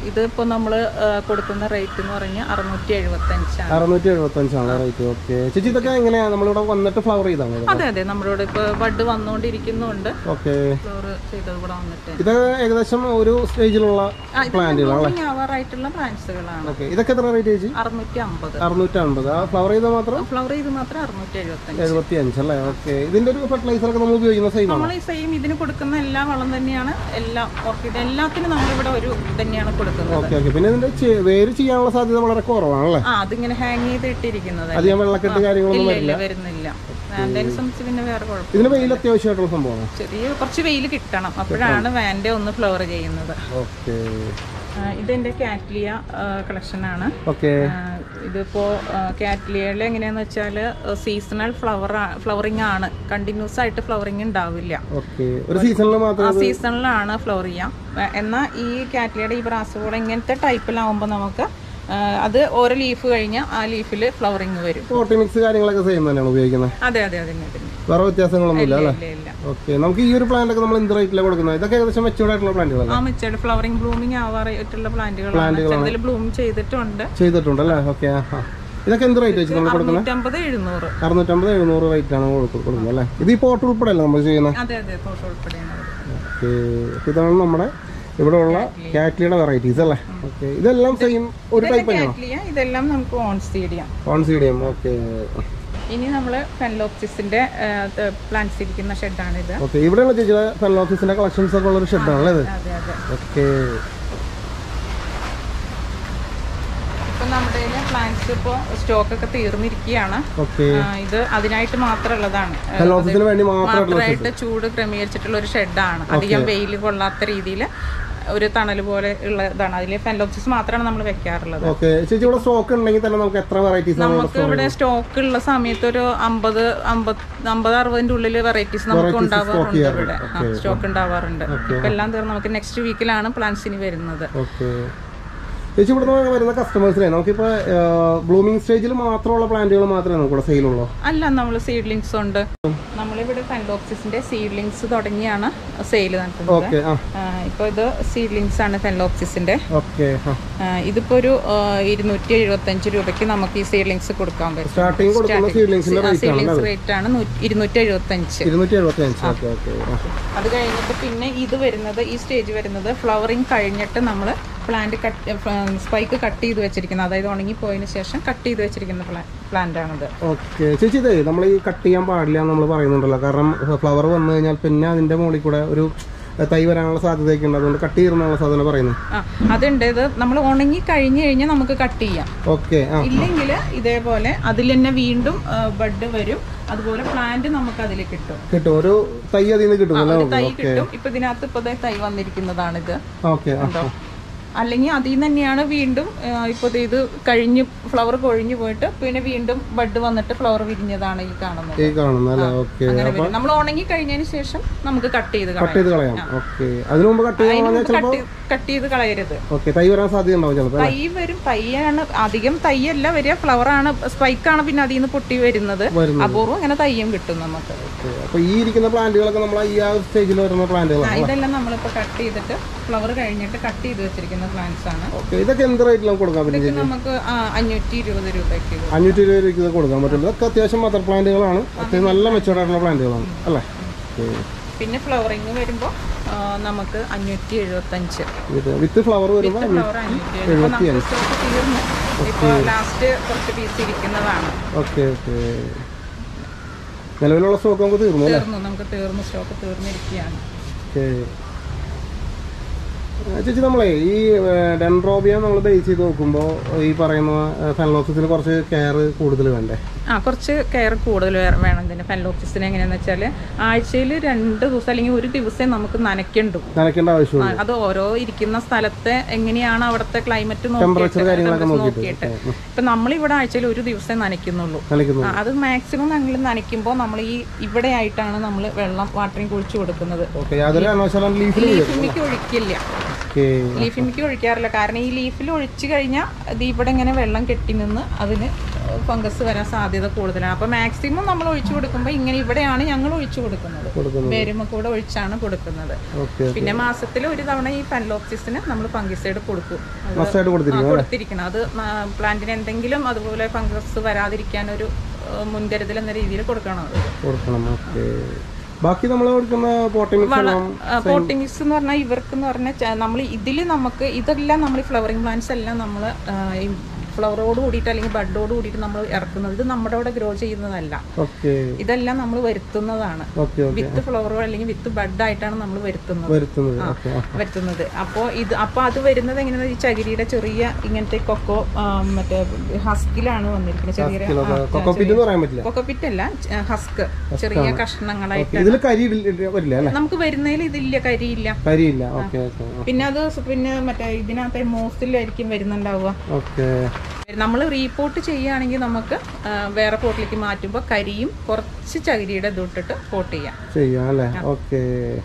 ഇതിപ്പോൾ നമ്മൾ കൊടുക്കുന്ന റേറ്റ് എന്ന് പറഞ്ഞാൽ അറുന്നൂറ്റി എഴുപത്തഞ്ചാണ് അറുന്നൂറ്റി എഴുപത്തഞ്ചാണ് റേറ്റ് ഓക്കെ ചേച്ചി ഇതൊക്കെ എങ്ങനെയാ നമ്മളിവിടെ വന്നിട്ട് ഫ്ലവർ ചെയ്താണ് അതെ അതെ നമ്മളോട് ഇപ്പോൾ ബഡ് വന്നുകൊണ്ടിരിക്കുന്നുണ്ട് ഓക്കെ ഫ്ലോർ ചെയ്തത് ഇവിടെ വന്നിട്ട് ഇത് ഏകദേശം ഒരു സ്റ്റേജിലുള്ള ആ, ഇത് blooming ആവാറായിട്ടുള്ള പ്ലാന്റ്സുകളാണ് ഓക്കെ ഇതൊക്കെ എത്ര റേറ്റ് ചേച്ചി അറുന്നൂറ്റി അമ്പത് അറുന്നൂറ്റി അൻപത് ആ ഫ്ലവർ ചെയ്താൽ മാത്രം ഫ്ലവർ ചെയ്ത് മാത്രം അറുന്നൂറ്റി എഴുപത്തഞ്ച് എഴുപത്തി അഞ്ച് അല്ലേ ഓക്കെ ഇതിന്റെ ഒരു ഫെർട്ടിലൈസർ ഒക്കെ നമ്മൾ ഉപയോഗിക്കുന്ന സെയിം ആണ് നമ്മൾ ഈ സെയിം ഇതിന് കൊടുക്കുന്ന എല്ലാ വളം തന്നെയാണ് എല്ലാ ഓർക്കിഡ് എല്ലാത്തിനും നമ്മളിവിടെ ഒരു ഇത് തന്നെയാണ് കൊടുക്കുന്നത് ഓക്കെ ഓക്കെ പിന്നെ ഇതിന്റെ ചെ- വേര് ചെയ്യാനുള്ള സാധ്യത വളരെ കുറവാണല്ലേ ആ അതിങ്ങനെ ഹാങ് ചെയ്ത് ഇട്ടിരിക്കുന്നത് അധികം വെള്ളക്കെട്ട് കാര്യങ്ങളൊന്നും ഇല്ല വരില്ല ഇല്ല വരുന്നില്ല വാൻഡേനെ സംബന്ധിച്ച് പിന്നെ വേറെ കുഴപ്പം ഇതിന് വെയിൽ അത്യാവശ്യമായിട്ടുള്ള സംഭവമാണ് ചെറിയ കുറച്ച് വെയിൽ കിട്ടണം അപ്പോഴാണ് വാൻഡെ ഒന്ന് ഫ്ലവർ ചെയ്യുന്നത് ഓക്കെ ആ, ഇതെന്റെ കാറ്റ്ലിയ കളക്ഷനാണ് ഓക്കെ ഇതിപ്പോൾ കാറ്റ്ലിയയിൽ എങ്ങനെയാന്ന് വെച്ചാൽ സീസണൽ ഫ്ലവർ ഫ്ലവറിങ് ആണ് കണ്ടിന്യൂസ് ആയിട്ട് ഫ്ലവറിങ് ഉണ്ടാവില്ല ഓക്കെ ഒരു സീസണിൽ മാത്രം ആ സീസണിലാണ് ഫ്ലവർ ചെയ്യാം എന്നാൽ ഈ കാറ്റ്ലിയുടെ ഈ ബ്രാസുകൾ ഇങ്ങനത്തെ ടൈപ്പിലാവുമ്പോൾ നമുക്ക് ആ, അത് ഓരോ ലീഫ് കഴിഞ്ഞാൽ ആ ലീഫിൽ ഫ്ലവറിങ് വരും പോട്ടി മിക്സ് കാര്യങ്ങളൊക്കെ സെയിം തന്നെയാണ് ഉപയോഗിക്കുന്നത് അതെ അതെ അതെ അതെ വേറെ വ്യത്യാസങ്ങളൊന്നും ഇല്ല അല്ലേ ഇല്ല ഇല്ല ഓക്കെ നമുക്ക് ഈ ഒരു പ്ലാന്റ് ഒക്കെ നമ്മൾ എന്ത് റേറ്റിലാണ് കൊടുക്കുന്നത് ഇതൊക്കെ ഏകദേശം മെച്ചൂർഡ് ആയിട്ടുള്ള പ്ലാന്റുകളല്ലേ ആ മെച്ചേർഡ് ഫ്ലവറിങ് ബ്ലൂമിങ് ആവാറായിട്ടുള്ള പ്ലാന്റുകളാണ് ചെറുതിൽ ബ്ലൂം ചെയ്തിട്ടുണ്ട് ചെയ്തിട്ടുണ്ട് അല്ലേ ഓക്കെ ആ ആ. ഇതൊക്കെ എന്ത് റേറ്റ് വെച്ച് നമ്മൾ കൊടുക്കുന്നത് നൂറ്റമ്പത് എഴുന്നൂറ് അറുന്നൂറ്റമ്പത് എഴുന്നൂറ് റേറ്റ് ആണ് കൊടുക്ക- കൊടുക്കുന്നത് അല്ലേ ഇത് ഈ പോട്ട് ഉൾപ്പെടെ അല്ലേ നമ്മൾ ചെയ്യുന്നത് അതെ അതെ തോട്ടം ഉൾപ്പെടെയാണ് ഓക്കെ അപ്പോൾ ഇതാണ് നമ്മുടെ ഇവിടെ ഉള്ള കാറ്റ്ലിയുടെ വെറൈറ്റീസ് അല്ലേ ഓക്കെ ഇതെല്ലാം സെയിം ഒരു ടൈപ്പ് തന്നെയാണോ കാറ്റ്ലിയ ഇതെല്ലാം നമുക്ക് ഓൺ സീഡിയം കോൺസീഡിയം ഓക്കെ ഇനി നമ്മൾ ഫെൻലോപ്സിന്റെ പ്ലാന്റ്സ് ഇരിക്കുന്ന ഷെഡാണിത് ഓക്കെ ഇവിടെയുള്ള ചേച്ചിയുടെ ഫെലോഫീസിന്റെ കളക്ഷൻസ് ഒക്കെ ഉള്ള ഒരു ഷെഡാണല്ലേ ഇത് അതെ അതെ ഓക്കെ ഇപ്പൊ നമ്മുടെ പ്ലാന്റ്സ് ഇപ്പോൾ സ്റ്റോക്ക് ഒക്കെ തീർന്നിരിക്കുകയാണ് ഓക്കെ ആ, ഇത് അതിനായിട്ട് മാത്രമുള്ളതാണ് ഫെലോഫീസിന് വേണ്ടി മാത്രമായിട്ടുള്ള മാത്രമായിട്ട് ചൂട് ക്രമീകരിച്ചിട്ടുള്ള ഒരു ഷെഡാണ് അധികം വെയിൽ കൊള്ളാത്ത രീതിയിൽ ഒരു തണൽ പോലെ ഉള്ള ഇതാണ് അതിൽ ഫെൻലോപ്സിസ് മാത്രമാണ് നമ്മൾ വെക്കാറുള്ളത് ഓക്കെ ചേച്ചി ഇവിടെ സ്റ്റോക്ക് ഉണ്ടെങ്കിൽ തന്നെ നമുക്ക് എത്ര വെറൈറ്റീസ് ആണ് നമുക്ക് ഇവിടെ സ്റ്റോക്ക് ഉള്ള സമയത്ത് ഒരു അമ്പത് അമ്പത് അമ്പത് അറുപതിന്റെ ഉള്ളിൽ വെറൈറ്റീസ് നമുക്ക് ഉണ്ടാവാറുണ്ട് ഇവിടെ സ്റ്റോക്ക് ഉണ്ടാവാറുണ്ട് ഇപ്പൊ എല്ലാം തീർന്ന് നമുക്ക് നെക്സ്റ്റ് വീക്കിലാണ് പ്ലാൻസിന് വരുന്നത് ഓക്കെ ചേച്ചി ഇവിടെ നിന്ന് വരുന്ന കസ്റ്റമേഴ്സിനെ നമുക്കിപ്പോൾ ബ്ലൂമിംഗ് സ്റ്റേജിൽ മാത്രമുള്ള പ്ലാന്റുകൾ മാത്രമേ നമുക്കിവിടെ സെയിലുള്ളൂ അല്ല നമ്മൾ സീഡ്ലിങ്സ് ഉണ്ട് നമ്മളിവിടെ ഫെൻലോപ്സിന്റെ സീഡ്ലിങ്സ് തുടങ്ങിയാണ് സെയിൽ നടത്തുന്നത് ഓക്കെ ആ ആ, ഇപ്പൊ ഇത് സീഡ്ലിങ്സ് ആണ് ഫെൻലോപ്സിന്റെ ഓക്കെ ആ ആ, ഇതിപ്പോ ഒരു ആ, ഇരുന്നൂറ്റി എഴുപത്തഞ്ച് രൂപയ്ക്ക് നമുക്ക് ഈ സീഡ്ലിങ്സ് കൊടുക്കാൻ പറ്റും സ്റ്റാർട്ടിങ് കൊടുക്കുന്ന സീഡ്ലിങ്സിന്റെ റേറ്റ് ആണ് സീഡ്ലിങ്സ് റേറ്റ് ആണ് നൂ- ഇരുന്നൂറ്റി എഴുപത്തഞ്ച് ഇരുന്നൂറ്റി എഴുപത്തി അഞ്ച് ഓക്കെ ഓക്കെ അത് കഴിഞ്ഞിട്ട് പിന്നെ ഇത് വരുന്നത് ഈ സ്റ്റേജ് വരുന്നത് ഫ്ലവറിങ് കഴിഞ്ഞിട്ട് നമ്മൾ പ്ലാന്റ് കട്ട് സ്പൈക്ക് കട്ട് ചെയ്ത് വെച്ചിരിക്കുന്നത് അതായത് ഉണങ്ങി പോയതിന് ശേഷം കട്ട് ചെയ്ത് വെച്ചിരിക്കുന്ന പ്ലാന്റ് ആണിത് ഓക്കെ ചേച്ചി ഇതേ നമ്മൾ ഈ കട്ട് ചെയ്യാൻ പാടില്ല എന്ന് നമ്മൾ പറയുന്നുണ്ടല്ലോ കാരണം ഫ്ലവർ വന്നു കഴിഞ്ഞാൽ പിന്നെ അതിന്റെ മുകളിൽ കൂടെ ഒരു തൈ വരാനുള്ള സാധ്യതയൊക്കെ ഉണ്ട് അതുകൊണ്ട് കട്ട് ചെയ്യുന്നുള്ള സാധനം പറയുന്നത് ആ അതുണ്ട് ഇത് നമ്മൾ ഉണങ്ങി കഴിഞ്ഞു കഴിഞ്ഞാൽ നമുക്ക് കട്ട് ചെയ്യാം ഓക്കെ ആ ഇല്ലെങ്കിൽ ഇതേപോലെ അതിൽ തന്നെ വീണ്ടും ബഡ് വരും അതുപോലെ പ്ലാന്റ് നമുക്ക് അതിൽ കിട്ടും കിട്ടും ഒരു തൈ അതിൽ നിന്ന് കിട്ടുമല്ലോ ഒരു തൈ കിട്ടും ഇപ്പൊ ഇതിനകത്ത് ഇപ്പൊ ദേ തൈ വന്നിരിക്കുന്നതാണിത് ഓക്കെ ആ ഉണ്ടോ അല്ലെങ്കിൽ അതിൽ നിന്ന് തന്നെയാണ് വീണ്ടും ആ, ഇപ്പൊ ദേ ഇത് കഴിഞ്ഞ് ഫ്ലവർ കൊഴിഞ്ഞു പോയിട്ട് പിന്നെ വീണ്ടും ബഡ് വന്നിട്ട് ഫ്ലവർ വിരിഞ്ഞതാണ് ഈ കാണുന്നത് ഈ കാണുന്ന അല്ലേ ഓക്കെ അങ്ങനെ വരും നമ്മൾ ഉണങ്ങി കഴിഞ്ഞതിന് ശേഷം നമുക്ക് കട്ട് ചെയ്ത് കട്ട് കളയാം ചെയ്ത് കളയാം ഓക്കെ അതിനു മുമ്പ് കട്ട് ചെയ്യാൻ പറഞ്ഞാൽ ചിലപ്പോൾ കട്ട് ചെയ്ത് കളയരുത് ഓക്കെ തൈ വരാൻ സാധ്യത ഉണ്ടാവും ചിലപ്പോൾ തൈ വരും തൈയാണ് അധികം തൈയല്ല വരിക ഫ്ലവർ ആണ് സ്പൈക്കാണ് പിന്നെ അതിൽ നിന്ന് പൊട്ടി വരുന്നത് വരുന്നത്. അപൂർവം അങ്ങനെ തയ്യും കിട്ടും നമുക്ക് ഓക്കെ അപ്പോൾ ഈ ഇരിക്കുന്ന പ്ലാന്റുകളൊക്കെ നമ്മൾ ഈ ആ സ്റ്റേജിൽ വരുന്ന ആ, പ്ലാന്റുകളാണ് ഇതെല്ലാം നമ്മളിപ്പോ കട്ട് ചെയ്തിട്ട് ഫ്ലവർ കഴിഞ്ഞിട്ട് കട്ട് ചെയ്ത് വെച്ചിരിക്കുന്ന പ്ലാന്റ്സ് ആണ് ഓക്കെ ഇതൊക്കെ എന്ത് റേറ്റിൽ നമുക്ക് കൊടുക്കാൻ പറ്റും ഇത് നമുക്ക് ആ, അഞ്ഞൂറ്റി ഇരുപത് രൂപയ്ക്ക് കൊടുക്കും. അഞ്ഞൂറ്റി ഇരുപത് രൂപയ്ക്ക് ഇത് കൊടുക്കാൻ പറ്റും ഇതൊക്കെ അത്യാവശ്യം മദർ പ്ലാന്റുകളാണ് അത്യാവശ്യം നല്ല മെച്ചോർഡായിട്ടുള്ള പ്ലാന്റുകളാണ് അല്ലേ ഓക്കെ പിന്നെ ഫ്ലവറിങ് വരുമ്പോൾ നമുക്ക് അഞ്ഞൂറ്റി എഴുപത്തഞ്ച് ഇത് വിത്ത് ഫ്ലവർ വരുമ്പോൾ ഫ്ലവർ അഞ്ഞൂറ്റി എഴുപത് നമുക്ക് സ്റ്റോക്ക് തീർന്നു ഇപ്പൊ ലാസ്റ്റ് കുറച്ച് പീസ് ഇരിക്കുന്നതാണ് ഓക്കെ ഓക്കെ നിലവിലുള്ള സ്റ്റോക്ക് നമുക്ക് തീർന്നു അല്ലേ തീർന്നു നമുക്ക് തീർന്നു സ്റ്റോക്ക് തീർന്നിരിക്കുകയാണ് ഓക്കെ ചേച്ചി നമ്മളെ ഈ ഡെൻഡ്രോബിയ നമ്മൾ ബേസ് ചെയ്ത് നോക്കുമ്പോൾ ഈ പറയുന്ന ഫെനലോസിന് കുറച്ച് കെയർ കൂടുതൽ വേണ്ടേ ആ കുറച്ച് കെയർ കൂടുതൽ വേ- വേണം ഇതിന് ഫെൻലോക്സിന് എങ്ങനെയാന്ന് വെച്ചാൽ ആഴ്ചയിൽ രണ്ട് ദിവസം അല്ലെങ്കിൽ ഒരു ദിവസം നമുക്ക് നനയ്ക്കണ്ടു നനയ്ക്കേണ്ട ആവശ്യമുള്ളൂ ആ, അത് ഓരോ ഇരിക്കുന്ന സ്ഥലത്തെ എങ്ങനെയാണ് അവിടുത്തെ ക്ലൈമറ്റ് ടെമ്പറേച്ചർ കാര്യങ്ങളൊക്കെ നോക്കിയിട്ട് നോക്കിയിട്ട് ഇപ്പൊ നമ്മളിവിടെ ആഴ്ചയിൽ ഒരു ദിവസം നനയ്ക്കുന്നുള്ളൂ നനയ്ക്കുന്നു ആ, അത് മാക്സിമം ഞങ്ങൾ നനയ്ക്കുമ്പോൾ നമ്മൾ ഈ ഇവിടെ ആയിട്ടാണ് നമ്മൾ വെള്ളം വാട്ടറിങ് കുഴിച്ചു കൊടുക്കുന്നത് ഓക്കെ യാതൊരു കാരണവശാലും ലീഫിൽ ലീഫിമിക്ക് ഒഴിക്കില്ല ഓക്കെ ലീഫിമിക്ക് ഒഴിക്കാറില്ല കാരണം ഈ ലീഫിൽ ഒഴിച്ചു കഴിഞ്ഞാൽ ഇത് ഇവിടെ ഇങ്ങനെ വെള്ളം കെട്ടി നിന്ന് അതിന് ഫംഗസ് വരാൻ സാധ്യത കൂടുതലാണ് അപ്പോൾ മാക്സിമം നമ്മൾ ഒഴിച്ചു കൊടുക്കുമ്പോൾ ഇങ്ങനെ ഇവിടെയാണ് ഞങ്ങൾ ഒഴിച്ചു കൊടുക്കുന്നത് കൊടുക്കുന്നത് വേരുമ്മ കൂടെ ഒഴിച്ചാണ് കൊടുക്കുന്നത് ഓക്കെ പിന്നെ മാസത്തിൽ ഒരു തവണ ഈ പൻലോപ്സിസിന് നമ്മൾ ഫംഗിസൈഡ് കൊടുക്കും അത് മസ്റ്റായിട്ട് ആ, കൊടുത്തിരിക്കും കൊടുത്തിരിക്കണം അത് പ്ലാന്റിന് എന്തെങ്കിലും അതുപോലെ ഫംഗസ് വരാതിരിക്കാൻ ഒരു ആ, മുൻകരുതൽ എന്ന രീതിയിൽ കൊടുക്കണം അത് കൊടുക്കണം ഓക്കെ ബാക്കി നമ്മൾ കൊടുക്കുന്ന പോട്ടിമിക്സ് എല്ലാം പോട്ടിങ്സ് എന്ന് പറഞ്ഞാൽ ഇവർക്ക് എന്ന് പറഞ്ഞാൽ നമ്മൾ ഇതിൽ നമുക്ക് ഇതെല്ലാം നമ്മൾ ഫ്ലവറിങ് പ്ലാന്റ്സ് എല്ലാം നമ്മൾ ഈ ഫ്ലവറോട് കൂടിയിട്ട് അല്ലെങ്കിൽ ബഡോട് കൂടിയിട്ട് നമ്മൾ ഇറക്കുന്നത് ഇത് നമ്മുടെ അവിടെ ഗ്രോ ചെയ്യുന്നതല്ല ഓക്കെ ഇതെല്ലാം നമ്മൾ വരുത്തുന്നതാണ് ഓക്കെ ഓക്കെ വിത്ത് ഫ്ലവറോ അല്ലെങ്കിൽ വിത്ത് ബഡ് ആയിട്ടാണ് നമ്മൾ വരുത്തുന്നത് വരുത്തുന്നത് ഓക്കെ വരുത്തുന്നത് അപ്പോൾ ഇത് അപ്പോൾ അത് വരുന്നത് എങ്ങനെയാ ഈ ചകിരിയുടെ ചെറിയ ഇങ്ങനത്തെ കൊക്കോ ആ, മറ്റേ ഹസ്കിലാണ് വന്നിരിക്കുന്നത് ചെറിയ കൊക്കോപ്പിറ്റ് എന്ന് പറയാൻ പറ്റില്ല കൊക്കോപ്പിറ്റ് അല്ല ഹസ്ക് ചെറിയ കഷ്ണങ്ങളായിട്ട് ഇതിൽ കരി ഇല്ല- വരില്ല അല്ലേ നമുക്ക് വരുന്നതിൽ ഇതില്ല കരിയില്ല കരിയില്ല ഓക്കെ ഓക്കെ പിന്നെ അത് സ് പിന്നെ മറ്റേ ഇതിനകത്തെ മോസിലായിരിക്കും വരുന്നുണ്ടാവുക ഓക്കെ നമ്മൾ റീപോർട്ട് ചെയ്യുകയാണെങ്കിൽ നമുക്ക് ആ, വേറെ പോട്ടിലേക്ക് മാറ്റുമ്പോൾ കരിയും കുറച്ച് ചകിരിയുടെ ഇട്ടിട്ട് പോട്ട് ചെയ്യാം ചെയ്യാം അല്ലേ ഓക്കെ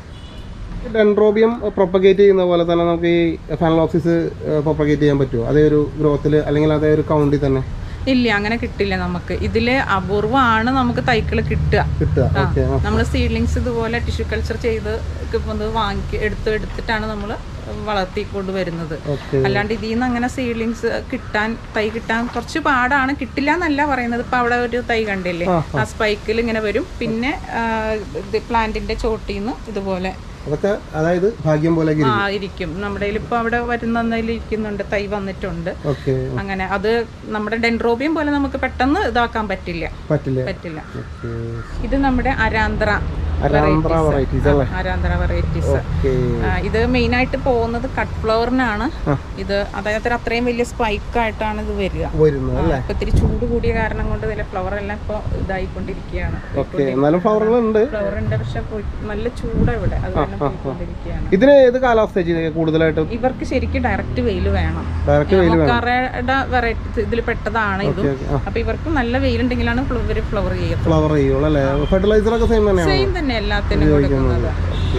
ഡെൻഡ്രോബിയം പ്രൊപ്പഗേറ്റ് ചെയ്യുന്ന പോലെ തന്നെ നമുക്ക് ഈ ഫാനലോക്സിസ് പ്രൊപ്പഗേറ്റ് ചെയ്യാൻ പറ്റുമോ അതേ ഒരു ഗ്രോത്തിൽ അല്ലെങ്കിൽ അതേ ഒരു കൗണ്ടിൽ തന്നെ ഇല്ല അങ്ങനെ കിട്ടില്ല നമുക്ക് ഇതില് അപൂർവമാണ് നമുക്ക് തൈക്കൾ കിട്ടുക കിട്ടുക ഓക്കെ നമ്മൾ സീഡ്ലിങ്സ് ഇതുപോലെ ടിഷ്യൂ കൾച്ചർ ചെയ്ത് വന്ന് വാങ്ങി എടുത്ത് എടുത്തിട്ടാണ് നമ്മൾ വളർത്തിക്കൊണ്ട് വരുന്നത് ഓക്കെ അല്ലാണ്ട് ഇതിൽ നിന്ന് അങ്ങനെ സീഡ്ലിങ്സ് കിട്ടാൻ തൈ കിട്ടാൻ കുറച്ച് പാടാണ് കിട്ടില്ല എന്നല്ല പറയുന്നത് ഇപ്പൊ അവിടെ ഒരു തൈ കണ്ടില്ലേ ആ, ആ സ്പൈക്കിൽ ഇങ്ങനെ വരും പിന്നെ പ്ലാന്റിന്റെ ചോട്ടിൽ നിന്ന് ഇതുപോലെ അതൊക്കെ അതായത് ഭാഗ്യം പോലെ ആ ഇരിക്കും നമ്മുടെ ഇപ്പൊ അവിടെ വരുന്നതിൽ ഇരിക്കുന്നുണ്ട് തൈ വന്നിട്ടുണ്ട് ഓക്കെ അങ്ങനെ അത് നമ്മുടെ ഡെൻഡ്രോബിയം പോലെ നമുക്ക് പെട്ടെന്ന് ഇതാക്കാൻ പറ്റില്ല പറ്റില്ല പറ്റില്ല ഓക്കെ ഇത് നമ്മുടെ അരാന്ത്ര അരാന്ത്ര വെറൈറ്റീസ് അല്ലേ അരാന്ത്ര വെറൈറ്റീസ് ഓക്കെ ഇത് മെയിൻ ആയിട്ട് പോകുന്നത് കട്ട് ഫ്ലവറിനാണ് ആ. ഇത് അതായത് അത്രയും വലിയ സ്പൈക്ക് ആയിട്ടാണ് ഇത് വരിക വരുന്നത് അല്ലേ ഇപ്പൊ ഇത്തിരി ചൂട് കൂടിയ കാരണം കൊണ്ട് ഇതിലെ ഫ്ലവർ എല്ലാം ഇപ്പൊ ഇതായിക്കൊണ്ടിരിക്കുകയാണ് ഓക്കെ എന്നാലും ഫ്ലവറുകളുണ്ട് ഫ്ലവർ ഉണ്ട് പക്ഷെ പോയി- നല്ല ചൂടാ ഇവിടെ അത് കാരണം പോയിക്കൊണ്ടിരിക്കുകയാണ് ഇതിന് ഏത് കാലാവസ്ഥ ചെയ്യുന്നത് കൂടുതലായിട്ടും ഇവർക്ക് ശരിക്കും ഡയറക്റ്റ് വെയിൽ വേണം ഡയറക്റ്റ് വെയിൽ വേണം മൊക്കാറയുടെ വെറൈറ്റി ഇതിൽ പെട്ടതാണ് ഇതും ഓക്കെ ആ അപ്പൊ ഇവർക്ക് നല്ല വെയിലുണ്ടെങ്കിലാണ് ഇവർ ഫ്ലവർ ചെയ്യുക ഫ്ലവർ ചെയ്യുള്ളൂ അല്ലേ ഫെർട്ടിലൈസർ ഒക്കെ സെയിം തന്നെയാണ് സെയിം തന്നെ എല്ലാത്തിനും കൊടുക്കുന്നത്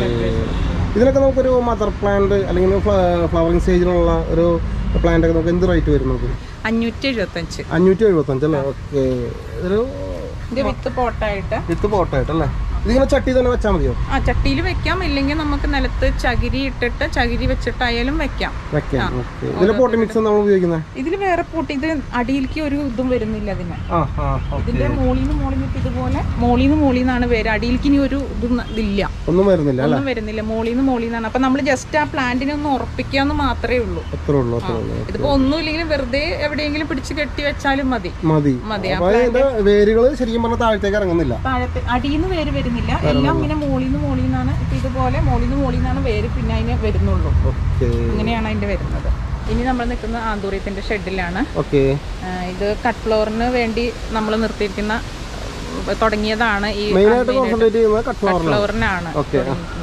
ഇതിനൊക്കെ നമുക്കൊരു മദർ പ്ലാന്റ് അല്ലെങ്കിൽ ഫ്ലവറിങ് സ്റ്റേജിലുള്ള ഒരു പ്ലാന്റ് ഒക്കെ നമുക്ക് എന്ത് റേറ്റ് വരും നമുക്ക് അഞ്ഞൂറ്റി എഴുപത്തഞ്ച് അഞ്ഞൂറ്റി എഴുപത്തഞ്ച് അല്ലേ ഓക്കെ ഒരു ഇത് വിത്ത് പോട്ടായിട്ട് വിത്ത് പോട്ടായിട്ട് അല്ലേ ഇതിങ്ങനെ ചട്ടി തന്നെ വെച്ചാൽ മതിയോ ആ ചട്ടിയിൽ വെക്കാം ഇല്ലെങ്കിൽ നമുക്ക് നിലത്ത് ചകിരി ഇട്ടിട്ട് ചകിരി വെച്ചിട്ടായാലും വെക്കാം വെക്കാം ഓക്കെ ഇതിലെ പോട്ടി മിക്സ് നമ്മൾ ഉപയോഗിക്കുന്നത് ഇതിൽ വേറെ പൂട്ടി ഇത് അടിയിലേക്ക് ഒരു ഇതും വരുന്നില്ല അതിന് ആ ആ ഓക്കെ ഇതിന്റെ മോളിന്ന് മോളിന്ന് ഇതുപോലെ മോളിന്ന് മോളിന്നാണ് പേര് അടിയിലേക്ക് ഇനി ഒരു ഇതും ന- ഇതില്ല ഒന്നും വരുന്നില്ല അല്ലേ ഒന്നും വരുന്നില്ല മോളിന്ന് മോളിന്നാണ് അപ്പൊ നമ്മൾ ജസ്റ്റ് ആ പ്ലാന്റിനെ ഒന്ന് ഉറപ്പിക്കാന്ന് മാത്രമേ ഉള്ളൂ അത്രേ ഉള്ളൂ അത്രേ ഉള്ളൂ ഇതിപ്പോ ഒന്നുമില്ലെങ്കിലും വെറുതെ എവിടെയെങ്കിലും പിടിച്ച് കെട്ടി വെച്ചാലും മതി മതി മതി അപ്പൊ അതിന്റെ വേരുകൾ ശരിക്കും പറഞ്ഞാൽ താഴത്തേക്ക് ഇറങ്ങുന്നില്ല താഴത്തെ അടിയിന്ന് വേര് വരുന്നില്ല എല്ലാം ഇങ്ങനെ മോളിന്ന് മോളിന്നാണ് ഇപ്പൊ ഇതുപോലെ മോളിന്ന് മോളിന്നാണ് വേര് പിന്നെ അതിന് വരുന്നുള്ളൂ ഓക്കെ ഇങ്ങനെയാണ് അതിന്റെ വരുന്നത് ഇനി നമ്മൾ നിൽക്കുന്ന ആന്തൂറിയത്തിന്റെ ഷെഡിലാണ് ഓക്കെ ഇത് കട്ട് ഫ്ലോറിന് വേണ്ടി നമ്മൾ നിർത്തിയിരിക്കുന്ന ആ, തുടങ്ങിയതാണ് ഈ മെയിനായിട്ട് കോൺസെൻട്രേറ്റ് ചെയ്യുന്നത് കട്ട് കട്ട് ഫ്ലവറിലാണ് ഫ്ലവറിനാണ് ഓക്കെ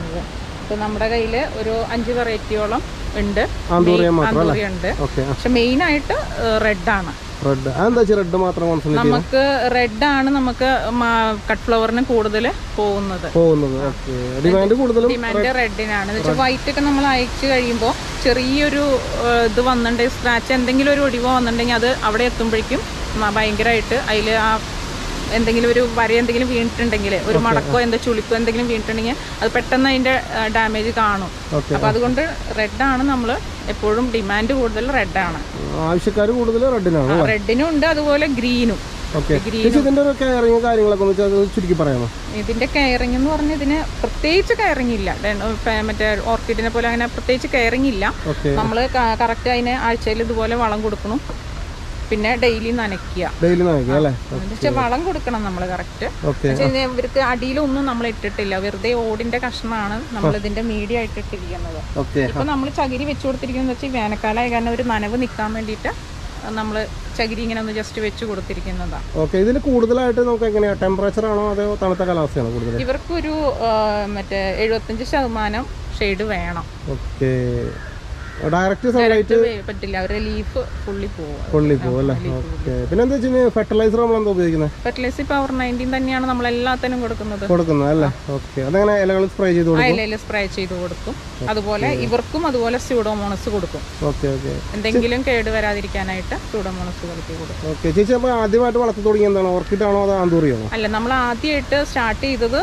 ഇപ്പൊ നമ്മുടെ കയ്യിൽ ഒരു അഞ്ച് വെറൈറ്റിയോളം ഉണ്ട് ആന്തൂറിയം മാത്രം അല്ലേ ആന്തൂറിയം ഉണ്ട് ഓക്കെ പക്ഷെ മെയിൻ ആയിട്ട് റെഡ് ആണ് റെഡ് അതെന്താ വെച്ചാൽ റെഡ് മാത്രം കോൺസെൻട്രേറ്റ് നമുക്ക് റെഡ് ആണ് നമുക്ക് കട്ട് ഫ്ലവറിന് കൂടുതൽ പോകുന്നത് പോകുന്നത് ഓക്കെ ഡിമാൻഡ് കൂടുതലും ഡിമാൻഡ് റെഡിനാണ് എന്ന് വെച്ചാൽ വൈറ്റ് ഒക്കെ നമ്മൾ അയച്ചു കഴിയുമ്പോൾ ചെറിയൊരു ആ, ഇത് വന്നിട്ടുണ്ടെങ്കിൽ സ്ക്രാച്ച് എന്തെങ്കിലും ഒരു ഒടിവോ വന്നിട്ടുണ്ടെങ്കിൽ അത് അവിടെ എത്തുമ്പോഴേക്കും മ- ഭയങ്കരമായിട്ട് അതിൽ ആ എന്തെങ്കിലും ഒരു വര എന്തെങ്കിലും വീണിട്ടുണ്ടെങ്കിൽ ഒരു മടക്കോ എന്തോ ചുളിക്കോ എന്തെങ്കിലും വീണിട്ടുണ്ടെങ്കിൽ അത് പെട്ടെന്ന് അതിന്റെ ഡാമേജ് കാണും ഓക്കെ അപ്പൊ അതുകൊണ്ട് റെഡാണ് നമ്മൾ എപ്പോഴും ഡിമാൻഡ് കൂടുതൽ റെഡാണ് ആവശ്യക്കാർ കൂടുതൽ റെഡിനാണ് റെഡിനും ഉണ്ട് അതുപോലെ ഗ്രീനും ഓക്കെ ചേച്ചി ഇതിന്റെ ഒരു കെയറിങ് കാര്യങ്ങളൊക്കെ ഒന്ന് വെച്ചാൽ ചുരുക്കി പറയാമോ ഇതിന്റെ കെയറിംഗ് എന്ന് പറഞ്ഞാൽ ഇതിന് പ്രത്യേകിച്ച് കെയറിംഗ് ഇല്ല ഡെ- പ- മറ്റേ ഓർക്കിഡിനെ പോലെ അങ്ങനെ പ്രത്യേകിച്ച് കെയറിംഗ് ഇല്ല ഓക്കെ നമ്മൾ കറക്റ്റ് അതിന് ആഴ്ചയിൽ ഇതുപോലെ വളം കൊടുക്കണം പിന്നെ ഡെയിലി നനയ്ക്കുക ഡെയിലി നയിക്കാം അല്ലേ പക്ഷെ വളം കൊടുക്കണം നമ്മൾ കറക്റ്റ് ഓക്കെ ഇവർക്ക് അടിയിലൊന്നും നമ്മൾ ഇട്ടിട്ടില്ല വെറുതെ ഓടിന്റെ കഷ്ണമാണ് നമ്മൾ ഇതിന്റെ മീഡിയ ആയിട്ട് ഇട്ടിരിക്കുന്നത് ഓക്കെ ഇപ്പൊ നമ്മൾ ചകിരി വെച്ച് കൊടുത്തിരിക്കുന്നത് വെച്ചാൽ വേനൽക്കാലമായ കാരണം ഒരു നനവ് നിൽക്കാൻ വേണ്ടിയിട്ട് നമ്മൾ ചകിരി ഇങ്ങനെ ഒന്ന് ജസ്റ്റ് വെച്ച് കൊടുത്തിരിക്കുന്നതാണ് ഓക്കെ ഇതിൽ കൂടുതലായിട്ട് നമുക്ക് എങ്ങനെയാ ടെമ്പറേച്ചർ ആണോ അതോ തണുത്ത കാലാവസ്ഥയാണോ കൂടുതൽ ഇവർക്കൊരു ആ, മറ്റേ എഴുപത്തഞ്ച് ശതമാനം ഷെയ്ഡ് വേണം ഓക്കെ ഡയറക്റ്റ് സൺലൈറ്റ് ഇത് പറ്റില്ല അവരുടെ ലീഫ് ഫുള്ളി പോകും കൊള്ളി പോകും അല്ലേ ഓക്കെ പിന്നെ എന്താ വെച്ച് കഴിഞ്ഞാൽ ഫെർട്ടിലൈസർ നമ്മൾ എന്താ ഉപയോഗിക്കുന്നത് ഫെർട്ടിലൈസർ പവർ നയൻറ്റീൻ തന്നെയാണ് നമ്മൾ എല്ലാത്തിനും കൊടുക്കുന്നത് കൊടുക്കുന്നത് അല്ലേ ഓക്കെ അതങ്ങനെ ഇലകൾ സ്പ്രേ ചെയ്ത് കൊടുക്കും അയലയിൽ സ്പ്രേ ചെയ്ത് കൊടുക്കും അതുപോലെ ഇവർക്കും അതുപോലെ സ്യൂഡോമോണസ് കൊടുക്കും ഓക്കെ ഓക്കെ എന്തെങ്കിലും കേട് വരാതിരിക്കാനായിട്ട് സ്യൂഡോമോണസ് കൊടുത്തി കൊടുക്കും ഓക്കെ ചേച്ചി അപ്പോൾ ആദ്യമായിട്ട് വളർത്തി തുടങ്ങി എന്താണ് ഓർക്കിഡ് ആണോ അതോ ആന്തൂറിയാണോ അല്ല നമ്മൾ ആദ്യമായിട്ട് സ്റ്റാർട്ട് ചെയ്തത്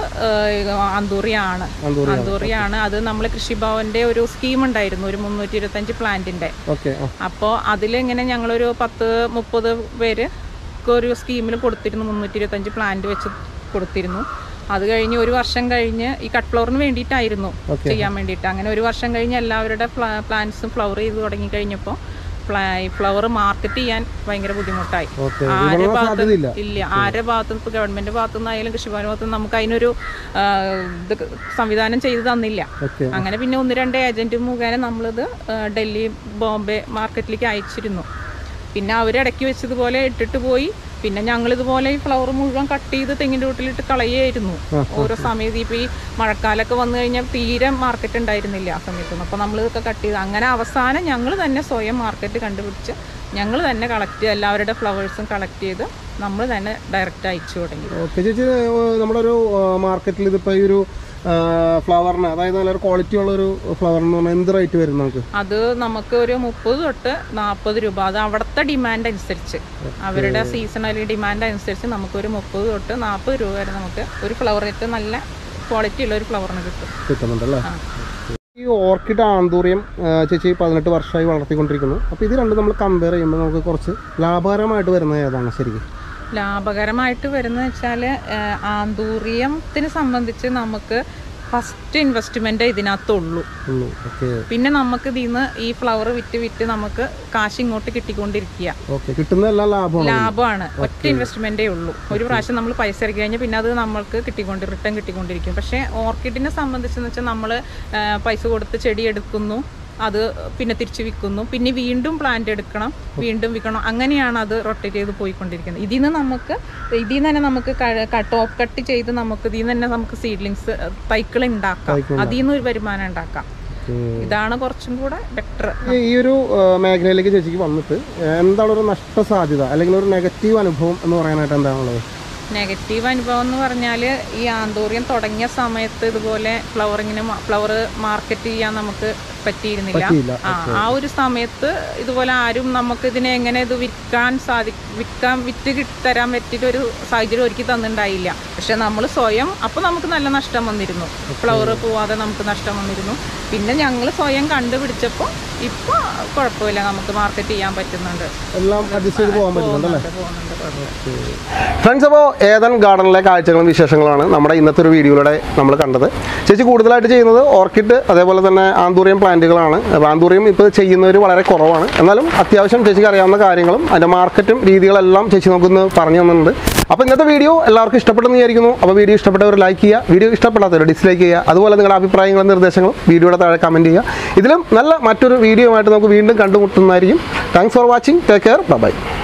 അന്തൂറിയാണ് ആന്തൂറി അന്തൂറിയാണ് അത് നമ്മൾ കൃഷിഭവന്റെ ഒരു സ്കീം ഉണ്ടായിരുന്നു ഒരു മുന്നൂറ്റി ഇരുപത്തഞ്ച് പ്ലാന്റിന്റെ ഓക്കെ ആ അപ്പോൾ അതിലിങ്ങനെ ഞങ്ങളൊരു പത്ത് മുപ്പത് പേര് ഒരു സ്കീമിൽ കൊടുത്തിരുന്നു മുന്നൂറ്റി ഇരുപത്തഞ്ച് പ്ലാന്റ് വെച്ച് കൊടുത്തിരുന്നു അത് കഴിഞ്ഞ് ഒരു വർഷം കഴിഞ്ഞ് ഈ കട്ട് ഫ്ലവറിന് വേണ്ടിയിട്ടായിരുന്നു Okay. ചെയ്യാൻ വേണ്ടിയിട്ട് അങ്ങനെ ഒരു വർഷം കഴിഞ്ഞ് എല്ലാവരുടെ പ്ലാന്റ്സും ഫ്ലവർ ചെയ്ത് തുടങ്ങി കഴിഞ്ഞപ്പോൾ ഫ്ലവർ മാർക്കറ്റ് ചെയ്യാൻ ഭയങ്കര ബുദ്ധിമുട്ടായി ഓക്കെ ആരുടെ വിപണന ഭാഗത്ത് സാധ്യതയില്ല ഇല്ല ആരുടെ ഭാഗത്തും ഇപ്പോൾ ഗവൺമെന്റ് ഭാഗത്തു നിന്നായാലും കൃഷിഭവൻ ഭാഗത്തു നിന്ന് നമുക്ക് അതിനൊരു ആ, ഇത് സംവിധാനം ചെയ്തു തന്നില്ല ഓക്കെ അങ്ങനെ പിന്നെ ഒന്ന് രണ്ട് ഏജന്റ് മുഖേന നമ്മളിത് ആ, ഡൽഹി ബോംബെ മാർക്കറ്റിലേക്ക് അയച്ചിരുന്നു പിന്നെ അവരിടയ്ക്ക് വെച്ചതുപോലെ ഇട്ടിട്ട് പോയി പിന്നെ ഞങ്ങൾ ഇതുപോലെ ഈ ഫ്ലവർ മുഴുവൻ കട്ട് ചെയ്ത് തെങ്ങിൻ്റെ വീട്ടിലിട്ട് കളയായിരുന്നു ഓരോ സമയത്ത് ഇപ്പോൾ ഈ മഴക്കാലമൊക്കെ വന്നു കഴിഞ്ഞാൽ തീരെ മാർക്കറ്റ് ഉണ്ടായിരുന്നില്ല ആ സമയത്തൊന്നും അപ്പോൾ നമ്മൾ ഇതൊക്കെ കട്ട് ചെയ്ത് അങ്ങനെ അവസാനം ഞങ്ങൾ തന്നെ സ്വയം മാർക്കറ്റ് കണ്ടുപിടിച്ച് ഞങ്ങൾ തന്നെ കളക്ട് ചെയ്ത് എല്ലാവരുടെ ഫ്ലവേഴ്സും കളക്ട് ചെയ്ത് നമ്മൾ തന്നെ ഡയറക്റ്റ് അയച്ചു തുടങ്ങി ഓക്കെ ചേച്ചി ഏഹ്, നമ്മുടെ ഒരു മാർക്കറ്റിൽ ഇതിപ്പോൾ ഈ ഒരു ഫ്ലവറിന് അതായത് നല്ലൊരു ക്വാളിറ്റി ഉള്ള ഒരു ഫ്ലവർ എന്ന് പറഞ്ഞാൽ എന്ത് റേറ്റ് വരും നമുക്ക് അത് നമുക്ക് ഒരു മുപ്പത് തൊട്ട് നാൽപ്പത് രൂപ അത് അവിടുത്തെ ഡിമാൻഡ് അനുസരിച്ച് അവരുടെ സീസണൽ ഡിമാൻഡ് അനുസരിച്ച് നമുക്ക് ഒരു മുപ്പത് തൊട്ട് നാൽപ്പത് രൂപ വരെ നമുക്ക് ഒരു ഫ്ലവർ റേറ്റ് നല്ല ക്വാളിറ്റി ഉള്ള ഒരു ഫ്ലവറിന് കിട്ടും കിട്ടുന്നുണ്ടല്ലേ ആ. ഈ ഓർക്കിഡ് ആന്തൂറിയം ഏഹ്, ചേച്ചി പതിനെട്ട് വർഷമായി വളർത്തിക്കൊണ്ടിരിക്കുന്നു അപ്പോൾ ഇത് രണ്ടും നമ്മൾ കമ്പയർ ചെയ്യുമ്പോൾ നമുക്ക് കുറച്ച് ലാഭകരമായിട്ട് വരുന്നത് ഏതാണ് ശരിക്കും ലാഭകരമായിട്ട് വരുന്നത് വെച്ചാൽ ആന്തൂറിയത്തിന് സംബന്ധിച്ച് നമുക്ക് ഫസ്റ്റ് ഇൻവെസ്റ്റ്മെൻറ്റ് ഇതിനകത്തുള്ളൂ ഉള്ളൂ ഓക്കെ പിന്നെ നമുക്ക് ഇതിൽ നിന്ന് ഈ ഫ്ലവർ വിറ്റ് വിറ്റ് നമുക്ക് കാശ് ഇങ്ങോട്ട് കിട്ടിക്കൊണ്ടിരിക്കുക ഓക്കെ കിട്ടുന്നതെല്ലാം ലാഭമാണ് ലാഭമാണ് ഒറ്റ ഇൻവെസ്റ്റ്മെന്റേ ഉള്ളൂ ഒരു പ്രാവശ്യം നമ്മൾ പൈസ ഇറക്കി കഴിഞ്ഞാൽ പിന്നെ അത് നമ്മൾക്ക് കിട്ടിക്കൊണ്ട് റിട്ടേൺ കിട്ടിക്കൊണ്ടിരിക്കും പക്ഷേ ഓർക്കിഡിനെ സംബന്ധിച്ചെന്ന് വെച്ചാൽ നമ്മൾ പൈസ കൊടുത്ത് ചെടി എടുക്കുന്നു അത് പിന്നെ തിരിച്ച് വിൽക്കുന്നു പിന്നെ വീണ്ടും പ്ലാന്റ് എടുക്കണം വീണ്ടും വിൽക്കണം അങ്ങനെയാണ് അത് റൊട്ടേറ്റ് ചെയ്ത് പോയിക്കൊണ്ടിരിക്കുന്നത് ഇതിൽ നിന്ന് നമുക്ക് ഇതിൽ നിന്ന് തന്നെ നമുക്ക് ടോപ്പ് കട്ട് ചെയ്ത് നമുക്ക് ഇതിൽ നിന്ന് തന്നെ നമുക്ക് സീഡ്ലിങ്സ് തൈക്കൾ ഉണ്ടാക്കാം അതിൽ നിന്ന് ഒരു വരുമാനം ഉണ്ടാക്കാം ഇതാണ് കുറച്ചും കൂടെ ബെറ്റർ ഈ- ഈ ഒരു ഏഹ്, മേഖലയിലേക്ക് ചേച്ചിക്ക് വന്നിട്ട് ഏഹ്, എന്താണ് ഒരു നഷ്ട സാധ്യത അല്ലെങ്കിൽ ഒരു നെഗറ്റീവ് അനുഭവം എന്ന് പറയാനായിട്ട് എന്താണുള്ളത് നെഗറ്റീവ് അനുഭവം എന്ന് പറഞ്ഞാൽ ഈ ആന്തൂറിയം തുടങ്ങിയ സമയത്ത് ഇതുപോലെ ഫ്ലവറിങ്ങിന് ഫ്ലവർ മാർക്കറ്റ് ചെയ്യാൻ നമുക്ക് പറ്റിയിരുന്നില്ല പറ്റിയില്ല ആ ആ ഒരു സമയത്ത് ഇതുപോലെ ആരും നമുക്ക് ഇതിനെ എങ്ങനെ ഇത് വിൽക്കാൻ സാധി വിൽക്കാൻ വിറ്റ് കിട്ടി തരാൻ പറ്റിയ ഒരു സാഹചര്യം ഒരുക്കി തന്നിട്ടുണ്ടായില്ല പക്ഷെ നമ്മൾ സ്വയം അപ്പോൾ നമുക്ക് നല്ല നഷ്ടം വന്നിരുന്നു ഫ്ലവർ പോവാതെ നമുക്ക് നഷ്ടം വന്നിരുന്നു പിന്നെ ഞങ്ങൾ സ്വയം കണ്ടുപിടിച്ചപ്പോൾ ഇപ്പോൾ കുഴപ്പമില്ല നമുക്ക് മാർക്കറ്റ് ചെയ്യാൻ പറ്റുന്നുണ്ട് എല്ലാം അഡ്ജസ്റ്റ് ചെയ്ത് പോകാൻ പറ്റുന്നുണ്ടല്ലേ പോകുന്നുണ്ട് കുഴപ്പമില്ല ഫ്രണ്ട്സ് അപ്പോൾ ഏതൻ ഗാർഡനിലെ കാഴ്ചകളും വിശേഷങ്ങളാണ് നമ്മുടെ ഇന്നത്തെ ഒരു വീഡിയോയിലൂടെ നമ്മൾ കണ്ടത് ചേച്ചി കൂടുതലായിട്ട് ചെയ്യുന്നത് ഓർക്കിഡ് അതേപോലെ തന്നെ ആന്തൂറിയം പ്ലാന്റുകളാണ് അപ്പോൾ ആന്തൂറിയം ഇപ്പോൾ ചെയ്യുന്നവർ വളരെ കുറവാണ് എന്നാലും അത്യാവശ്യം ചേച്ചിക്ക് അറിയാവുന്ന കാര്യങ്ങളും അതിൻ്റെ മാർക്കറ്റും രീതികളെല്ലാം ചേച്ചി നമുക്കൊന്ന് പറഞ്ഞു തന്നിട്ടുണ്ട് അപ്പോൾ ഇന്നത്തെ വീഡിയോ എല്ലാവർക്കും ഇഷ്ടപ്പെട്ടെന്ന് വിചാരിക്കുന്നു അപ്പോൾ വീഡിയോ ഇഷ്ടപ്പെട്ടവർ ലൈക്ക് ചെയ്യുക വീഡിയോ ഇഷ്ടപ്പെടാത്തവർ ഡിസ്ലൈക്ക് ചെയ്യുക അതുപോലെ നിങ്ങളുടെ അഭിപ്രായങ്ങളും നിർദ്ദേശങ്ങളും വീഡിയോയുടെ താഴെ കമൻറ്റ് ചെയ്യുക ഇതിലും നല്ല മറ്റൊരു വീഡിയോ ആയിട്ട് നമുക്ക് വീണ്ടും കണ്ടുമുട്ടുന്നതായിരിക്കും thanks for watching take care by